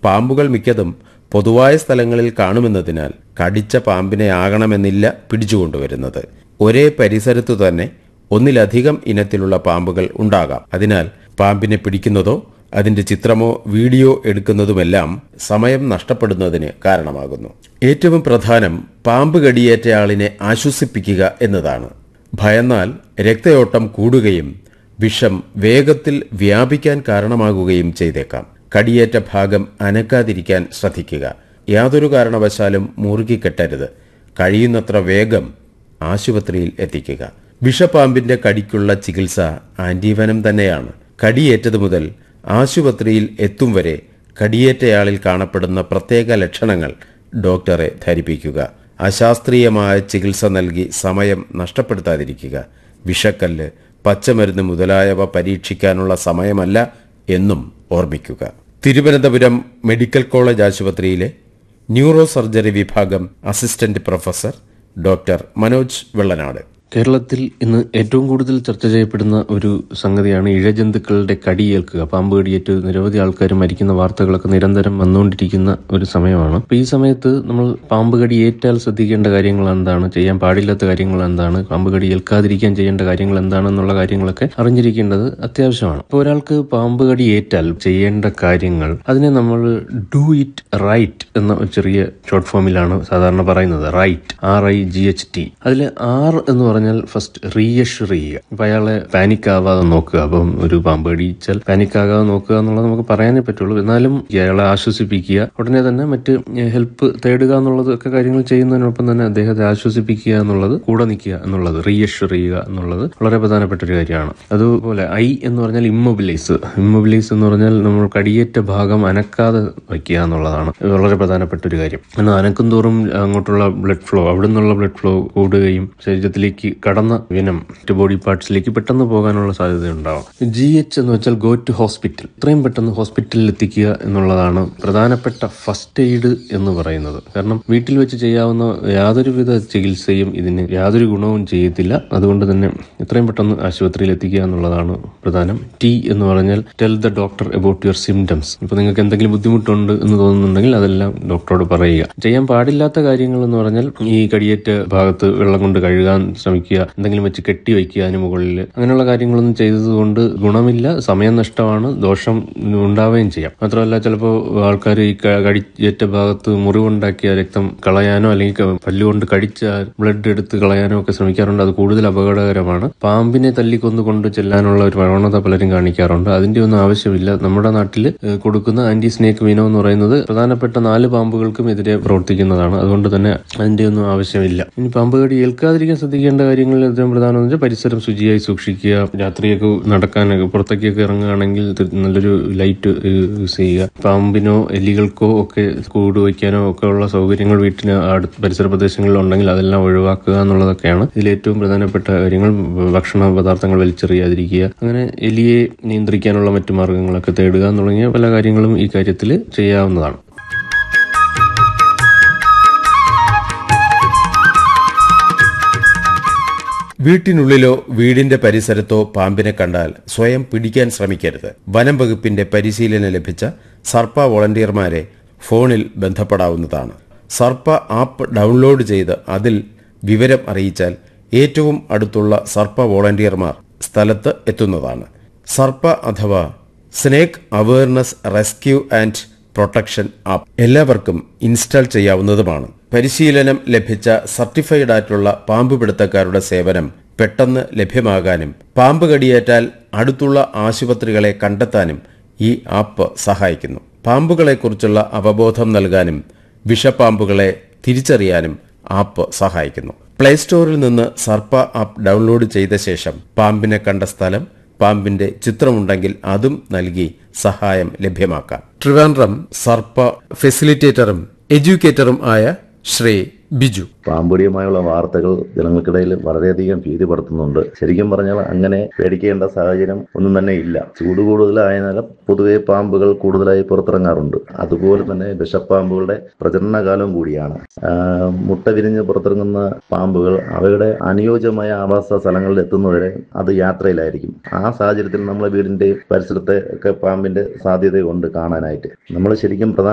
പാമ്പുകൾ മിക്കതും പൊതുവായ സ്ഥലങ്ങളിൽ കാണുമെന്നതിനാൽ കടിച്ച പാമ്പിനെ ആകണമെന്നില്ല പിടിച്ചുകൊണ്ടുവരുന്നത് ഒരേ പരിസരത്തു തന്നെ ഒന്നിലധികം ഇനത്തിലുള്ള പാമ്പുകൾ ഉണ്ടാകാം അതിനാൽ പാമ്പിനെ പിടിക്കുന്നതോ അതിന്റെ ചിത്രമോ വീഡിയോ എടുക്കുന്നതുമെല്ലാം സമയം നഷ്ടപ്പെടുന്നതിന് കാരണമാകുന്നു ഏറ്റവും പ്രധാനം പാമ്പ് കടിയേറ്റയാളിനെ ആശ്വസിപ്പിക്കുക എന്നതാണ് ഭയന്നാൽ രക്തയോട്ടം കൂടുകയും വിഷം വേഗത്തിൽ വ്യാപിക്കാൻ കാരണമാകുകയും ചെയ്തേക്കാം കടിയേറ്റ ഭാഗം അനക്കാതിരിക്കാൻ ശ്രദ്ധിക്കുക യാതൊരു കാരണവശാലും മുറുകിക്കെട്ടരുത് കഴിയുന്നത്ര വേഗം ആശുപത്രിയിൽ എത്തിക്കുക വിഷപ്പാമ്പിന്റെ കടിക്കുള്ള ചികിത്സ ആന്റിവനം തന്നെയാണ് കടിയേറ്റതു മുതൽ ആശുപത്രിയിൽ എത്തും വരെ കടിയേറ്റയാളിൽ കാണപ്പെടുന്ന പ്രത്യേക ലക്ഷണങ്ങൾ ഡോക്ടറെ ധരിപ്പിക്കുക അശാസ്ത്രീയമായ ചികിത്സ നൽകി സമയം നഷ്ടപ്പെടുത്താതിരിക്കുക വിഷക്കല്ല് പച്ചമരുന്ന് മുതലായവ പരീക്ഷിക്കാനുള്ള സമയമല്ല എന്നും ഓർമ്മിക്കുക തിരുവനന്തപുരം മെഡിക്കൽ കോളേജ് ആശുപത്രിയിലെ ന്യൂറോ സർജറി വിഭാഗം assistant professor doctor Manoj Vellanad കേരളത്തിൽ ഇന്ന് ഏറ്റവും കൂടുതൽ ചർച്ച ചെയ്യപ്പെടുന്ന ഒരു സംഗതിയാണ് ഇഴജന്തുക്കളുടെ കടിയേൽക്കുക പാമ്പ് കടിയേറ്റ് നിരവധി ആൾക്കാർ മരിക്കുന്ന വാർത്തകളൊക്കെ നിരന്തരം വന്നുകൊണ്ടിരിക്കുന്ന ഒരു സമയമാണ് അപ്പോൾ ഈ സമയത്ത് നമ്മൾ പാമ്പ് കടി ഏറ്റാൽ ശ്രദ്ധിക്കേണ്ട കാര്യങ്ങൾ എന്താണ് ചെയ്യാൻ പാടില്ലാത്ത കാര്യങ്ങൾ എന്താണ് പാമ്പ് കടി ഏൽക്കാതിരിക്കാൻ ചെയ്യേണ്ട കാര്യങ്ങൾ എന്താണെന്നുള്ള കാര്യങ്ങളൊക്കെ അറിഞ്ഞിരിക്കേണ്ടത് അത്യാവശ്യമാണ് അപ്പോൾ ഒരാൾക്ക് പാമ്പ് കടി ഏറ്റാൽ ചെയ്യേണ്ട കാര്യങ്ങൾ അതിനെ നമ്മൾ ഡു ഇറ്റ് റൈറ്റ് എന്ന ഒരു ചെറിയ ഷോർട്ട് ഫോമിലാണ് സാധാരണ പറയുന്നത് right R I G H T അതിൽ ആർ എന്ന് പറഞ്ഞാൽ ഫസ്റ്റ് റീയഷർ ചെയ്യുക അപ്പൊ അയാളെ പാനിക് ആവാതെ നോക്കുക അപ്പം ഒരു പാമ്പ് കടിച്ചാൽ പാനിക് ആകാതെ നോക്കുക എന്നുള്ളത് നമുക്ക് പറയാനേ പറ്റുള്ളൂ എന്നാലും അയാളെ ആശ്വസിപ്പിക്കുക ഉടനെ തന്നെ മറ്റ് ഹെൽപ്പ് തേടുക എന്നുള്ളത് ഒക്കെ കാര്യങ്ങൾ ചെയ്യുന്നതിനൊപ്പം തന്നെ അദ്ദേഹത്തെ ആശ്വസിപ്പിക്കുക എന്നുള്ളത് കൂടെ നിൽക്കുക എന്നുള്ളത് റീയഷർ ചെയ്യുക എന്നുള്ളത് വളരെ പ്രധാനപ്പെട്ട ഒരു കാര്യമാണ് അതുപോലെ ഐ എന്ന് പറഞ്ഞാൽ ഇമ്മൊബിലൈസ് ഇമ്മൊബിലൈസ് എന്ന് പറഞ്ഞാൽ നമ്മൾ കടിയേറ്റ ഭാഗം അനക്കാതെ വയ്ക്കുക എന്നുള്ളതാണ് വളരെ പ്രധാനപ്പെട്ട ഒരു കാര്യം എന്നാൽ അനക്കും തോറും അങ്ങോട്ടുള്ള ബ്ലഡ് ഫ്ലോ അവിടെ നിന്നുള്ള ബ്ലഡ് ഫ്ലോ കൂടുകയും ശരീരത്തിലേക്ക് കടന്ന വിനം മറ്റ് ബോഡി പാർട്സിലേക്ക് പെട്ടെന്ന് പോകാനുള്ള സാധ്യത ഉണ്ടാവും ജി എച്ച് എന്ന് വെച്ചാൽ ഗോ ടു ഹോസ്പിറ്റൽ എത്രയും പെട്ടെന്ന് ഹോസ്പിറ്റലിൽ എത്തിക്കുക എന്നുള്ളതാണ് പ്രധാനപ്പെട്ട ഫസ്റ്റ് എയ്ഡ് എന്ന് പറയുന്നത് കാരണം വീട്ടിൽ വെച്ച് ചെയ്യാവുന്ന യാതൊരുവിധ ചികിത്സയും ഇതിന് യാതൊരു ഗുണവും ചെയ്യത്തില്ല അതുകൊണ്ട് തന്നെ എത്രയും പെട്ടെന്ന് ആശുപത്രിയിൽ എത്തിക്കുക എന്നുള്ളതാണ് പ്രധാനം ടി എന്ന് പറഞ്ഞാൽ tell the doctor about your symptoms ഇപ്പൊ നിങ്ങൾക്ക് എന്തെങ്കിലും ബുദ്ധിമുട്ടുണ്ട് എന്ന് തോന്നുന്നുണ്ടെങ്കിൽ അതെല്ലാം ഡോക്ടറോട് പറയുക ചെയ്യാൻ പാടില്ലാത്ത കാര്യങ്ങൾ എന്ന് പറഞ്ഞാൽ ഈ കടിയേറ്റ ഭാഗത്ത് വെള്ളം കൊണ്ട് കഴുകാൻ ശ്രമിക്കുക എന്തെങ്കിലും വെച്ച് കെട്ടി വയ്ക്കുക അതിന് മുകളിൽ അങ്ങനെയുള്ള കാര്യങ്ങളൊന്നും ചെയ്തതുകൊണ്ട് ഗുണമില്ല സമയം നഷ്ടമാണ് ദോഷം ഉണ്ടാവുകയും ചെയ്യാം മാത്രമല്ല ചിലപ്പോൾ ആൾക്കാർ ഈ ക- കടിയേറ്റ ഭാഗത്ത് മുറിവുണ്ടാക്കിയ രക്തം കളയാനോ അല്ലെങ്കിൽ ക- പല്ലുകൊണ്ട് കടിച്ച ബ്ലഡ് എടുത്ത് കളയാനോ ഒക്കെ ശ്രമിക്കാറുണ്ട് അത് കൂടുതൽ അപകടകരമാണ് പാമ്പിനെ തല്ലിക്കൊന്നു കൊണ്ട് ചെല്ലാനുള്ള ഒരു പ്രവണത പലരും കാണിക്കാറുണ്ട് അതിന്റെ ഒന്നും ആവശ്യമില്ല നമ്മുടെ നാട്ടിൽ ഏഹ്, കൊടുക്കുന്ന ആന്റി സ്നേക്ക് വീനോ എന്ന് പറയുന്നത് പ്രധാനപ്പെട്ട നാല് പാമ്പുകൾക്കും എതിരെ പ്രവർത്തിക്കുന്നതാണ് അതുകൊണ്ട് തന്നെ അതിന്റെ ഒന്നും ആവശ്യമില്ല ഇനി പാമ്പ് കടി ഏൽക്കാതിരിക്കാൻ ശ്രദ്ധിക്കേണ്ട കാര്യങ്ങളിൽ ഏറ്റവും പ്രധാനം എന്ന് വെച്ചാൽ പരിസരം ശുചിയായി സൂക്ഷിക്കുക രാത്രിയൊക്കെ നടക്കാനൊക്കെ പുറത്തേക്കൊക്കെ ഇറങ്ങുകയാണെങ്കിൽ തി- നല്ലൊരു ലൈറ്റ് യൂസ് ചെയ്യുക പാമ്പിനോ എലികൾക്കോ ഒക്കെ കൂട് വയ്ക്കാനോ ഒക്കെ ഉള്ള സൗകര്യങ്ങൾ വീട്ടിന് അടുത്ത് പരിസര പ്രദേശങ്ങളിൽ ഉണ്ടെങ്കിൽ അതെല്ലാം ഒഴിവാക്കുക എന്നുള്ളതൊക്കെയാണ് ഇതിൽ ഏറ്റവും പ്രധാനപ്പെട്ട കാര്യങ്ങൾ ഭക്ഷണ പദാർത്ഥങ്ങൾ വലിച്ചെറിയാതിരിക്കുക അങ്ങനെ എലിയെ നിയന്ത്രിക്കാനുള്ള മറ്റു മാർഗങ്ങളൊക്കെ തേടുക തുടങ്ങിയ പല കാര്യങ്ങളും ഈ കാര്യത്തിൽ ചെയ്യാവുന്നതാണ് വീട്ടിനുള്ളിലോ വീടിന്റെ പരിസരത്തോ പാമ്പിനെ കണ്ടാൽ സ്വയം പിടിക്കാൻ ശ്രമിക്കരുത് വനം വകുപ്പിന്റെ പരിശീലനം ലഭിച്ച സർപ്പ വോളണ്ടിയർമാരെ ഫോണിൽ ബന്ധപ്പെടാവുന്നതാണ് സർപ്പ ആപ്പ് ഡൗൺലോഡ് ചെയ്ത് അതിൽ വിവരം അറിയിച്ചാൽ ഏറ്റവും അടുത്തുള്ള സർപ്പ വോളണ്ടിയർമാർ സ്ഥലത്ത് എത്തുന്നതാണ് സർപ്പ അഥവാ snake awareness rescue and protection app എല്ലാവർക്കും ഇൻസ്റ്റാൾ ചെയ്യാവുന്നതുമാണ് പരിശീലനം ലഭിച്ച സർട്ടിഫൈഡ് ആയിട്ടുള്ള പാമ്പ് പിടുത്തക്കാരുടെ സേവനം പെട്ടെന്ന് ലഭ്യമാകാനും പാമ്പ് കടിയേറ്റാൽ അടുത്തുള്ള ആശുപത്രികളെ കണ്ടെത്താനും ഈ ആപ്പ് സഹായിക്കുന്നു പാമ്പുകളെക്കുറിച്ചുള്ള അവബോധം നൽകാനും വിഷപ്പാമ്പുകളെ തിരിച്ചറിയാനും ആപ്പ് സഹായിക്കുന്നു പ്ലേ സ്റ്റോറിൽ നിന്ന് സർപ്പ ആപ്പ് ഡൗൺലോഡ് ചെയ്ത ശേഷം പാമ്പിനെ കണ്ട സ്ഥലം പാമ്പിന്റെ ചിത്രമുണ്ടെങ്കിൽ അതും നൽകി സഹായം ലഭ്യമാക്കാം ട്രിവാൻഡ്രം സർപ്പ ഫെസിലിറ്റേറ്ററും എഡ്യൂക്കേറ്ററും ആയ ശ്രീ ബിജു പാമ്പുടിയുമായുള്ള വാർത്തകൾ ജനങ്ങൾക്കിടയിൽ വളരെയധികം ഭീതി പടർത്തുന്നുണ്ട് ശരിക്കും പറഞ്ഞാൽ അങ്ങനെ പേടിക്കേണ്ട സാഹചര്യം ഒന്നും തന്നെ ഇല്ല ചൂട് കൂടുതലായതിനാൽ പൊതുവെ പാമ്പുകൾ കൂടുതലായി പുറത്തിറങ്ങാറുണ്ട് അതുപോലെ തന്നെ വിഷപ്പാമ്പുകളുടെ പ്രജനനകാലം കൂടിയാണ് ആഹ് മുട്ട വിരിഞ്ഞ് പുറത്തിറങ്ങുന്ന പാമ്പുകൾ അവയുടെ അനുയോജ്യമായ ആവാസ സ്ഥലങ്ങളിൽ എത്തുന്നവരെ അത് യാത്രയിലായിരിക്കും ആ സാഹചര്യത്തിൽ നമ്മളെ വീടിന്റെ പരിസരത്തെ ഒക്കെ പാമ്പിന്റെ സാധ്യതയുണ്ട് കാണാനായിട്ട് നമ്മൾ ശരിക്കും പ്രധാന